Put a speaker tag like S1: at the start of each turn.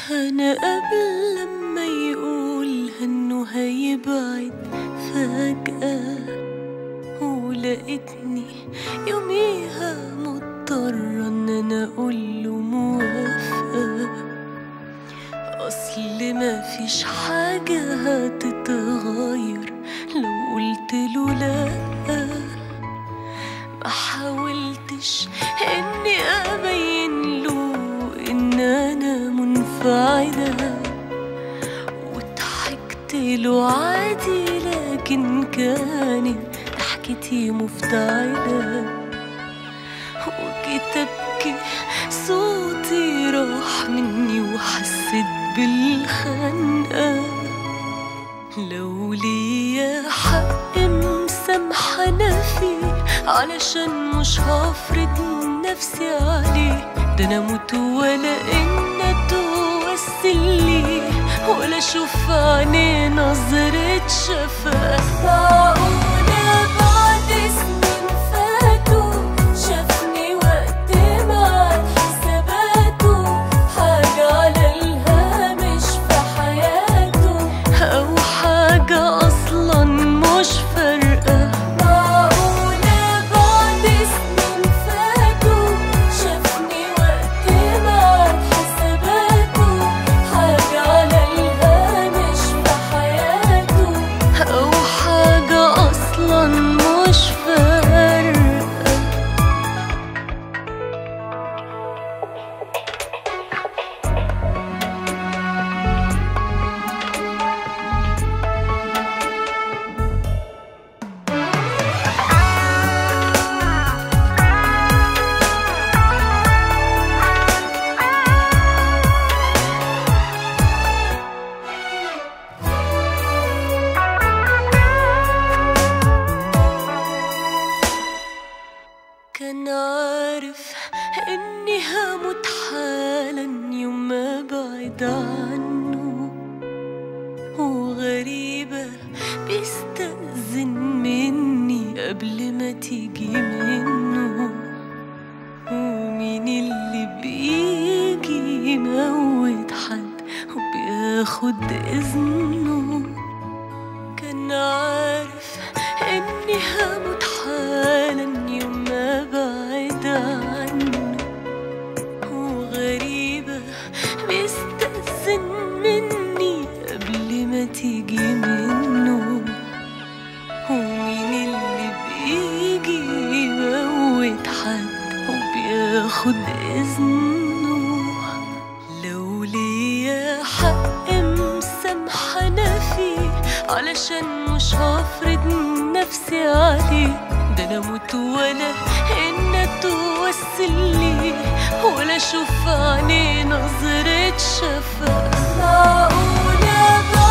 S1: أنا قبل لما يقول إنه هيبعد فجأة ولقيتني يوميها مضطرة إن أنا أقوله موافقة أصل مفيش حاجة هتتغير لو قلتله لأ ما حاولتش اني ابين له ان انا منفعله وضحكت له عادي لكن كانت ضحكتي مفتعله وجيت ابكي صوتي راح مني وحسيت بالخنقه لو ليا حق مسامحة أنا فيه علشان مش هفرض نفسي عليه ده أنا أموت ولا إن أتوسل ليه ولا أشوف عينيه نظرة شفاء معقولة بعد سنين فاتوا شافني وقت ما عاد حساباته حاجة على الهامش في حياته أو حاجة أصلا مش فارقة معقولة بعد سنين فاتوا شافني وقت ما عاد حساباته حاجة على الهامش في حياته أو حاجة أصلا مش فارقة كان عارف اني هموت حالا يوم ما بعد عنه وغريبة بيستأذن مني قبل ما تيجي منه ومين اللي بيجي يموت حد وبياخد إذنه كان عارف اني هموت حالا يوم ما بعد عنه وغريبة بيستأذن مني قبل ما تيجي منه ومين اللي بيجي يموت حد وبياخد إذنه لو ليا حق مسامحة أنا فيه علشان مش هفرض نفسي عليه ده أنا أموت ولا إن أتوسل ليه ولا أشوف عينيه نظرة شفاء معقولة